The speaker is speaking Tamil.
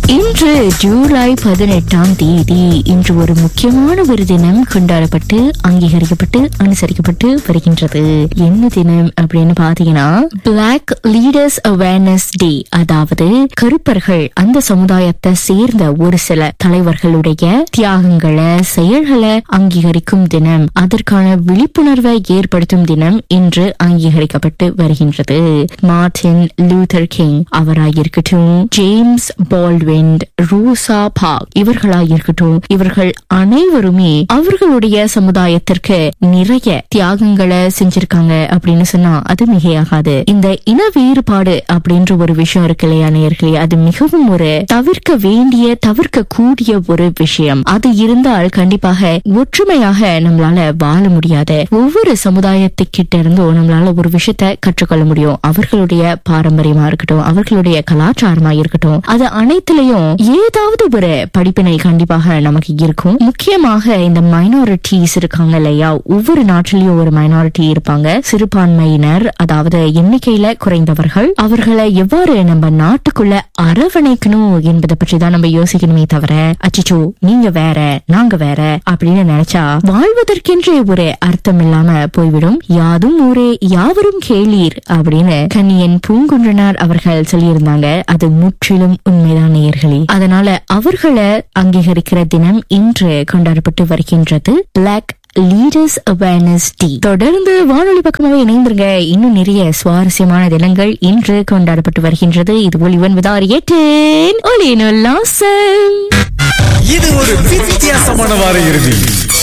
இன்று ஜூலை பதினெட்டாம் தேதி இன்று ஒரு முக்கியமான ஒரு தினம் கொண்டாடப்பட்டு அங்கீகரிக்கப்பட்டு அனுசரிக்கப்பட்டு வருகின்றது என்ன தினம் அப்படின்னு பாத்தீங்கன்னா பிளாக் லீடர்ஸ் அவேர்னஸ் டே அதாவது கருப்பர்கள் அந்த சமுதாயத்தை சேர்ந்த ஒரு சில தலைவர்களுடைய தியாகங்களை செயல்களை அங்கீகரிக்கும் தினம் அதற்கான விழிப்புணர்வை ஏற்படுத்தும் தினம் இன்று அங்கீகரிக்கப்பட்டு வருகின்றது மார்டின் லூதர் கிங் அவராயிருக்கட்டும் ஜேம்ஸ் பால்ட்வின் ரோசா பார்க் இவர்களாயிருக்கட்டும் இவர்கள் அனைவருமே அவர்களுடைய சமுதாயத்திற்கு நிறைய தியாகங்களை செஞ்சிருக்காங்க அப்படின்னு சொன்னா அது மிகையாகாது இந்த இன வேறுபாடு அப்படின்ற ஒரு விஷயம் இருக்கு இல்லையா நேயர்களே அது மிகவும் ஒரு தவிர்க்க வேண்டிய தவிர்க்க கூடிய ஒரு விஷயம் அது இருந்தால் கண்டிப்பாக ஒற்றுமையாக நம்மளால வாழ முடியாது ஒவ்வொரு சமுதாயத்துக்கிட்ட இருந்தும் நம்மளால ஒரு விஷயத்த கற்றுக்கொள்ள முடியும் அவர்களுடைய பாரம்பரியமா இருக்கட்டும் அவர்களுடைய கலாச்சாரமா இருக்கட்டும் அது அனைத்துலயும் ஏதாவது ஒரு படிப்பினை கண்டிப்பாக நமக்கு இருக்கும் முக்கியமாக இந்த மைனாரிட்டிஸ் இருக்காங்க இல்லையா ஒவ்வொரு நாட்டிலையும் ஒரு மைனாரிட்டி இருப்பாங்க சிறுபான்மையினர் அதாவது எண்ணிக்கையில குறைந்தவர்கள் அவர்களை எவ்வாறு நம்ம நாட்டுக்குள்ள அரவணைக்கணும் என்பதை பற்றி தான் நம்ம யோசிக்கணுமே தவிர அச்சிச்சோ நீங்க வேற நாங்க வேற அப்படின்னு நினைச்சா வாழ்வதற்கென்றே ஒரு அர்த்தம் இல்லாம போய்விடும் யாதும் ஊரே யாவரும் கேளீர் அப்படின்னு கன்னியன் பூங்குன்றனார் அவர்கள் சொல்லியிருந்தாங்க அது முற்றிலும் உண்மைதான் நேயர்களே அதனால அவர்களை அங்கீகரிக்கிற தினம் இன்று கொண்டாடப்பட்டு வருகின்றது பிளாக் லீடர்ஸ் அவேர்னஸ் டே தொடர்ந்து வானொலி பக்கமாக இணைந்திருங்க இன்னும் நிறைய சுவாரஸ்யமான தினங்கள் இன்று கொண்டாடப்பட்டு வருகின்றது இது ஒளிவன் விதார் ஏற்றேன் ஒளியினுல்லாசம் இது ஒரு வித்தியாசமான வார இறுதி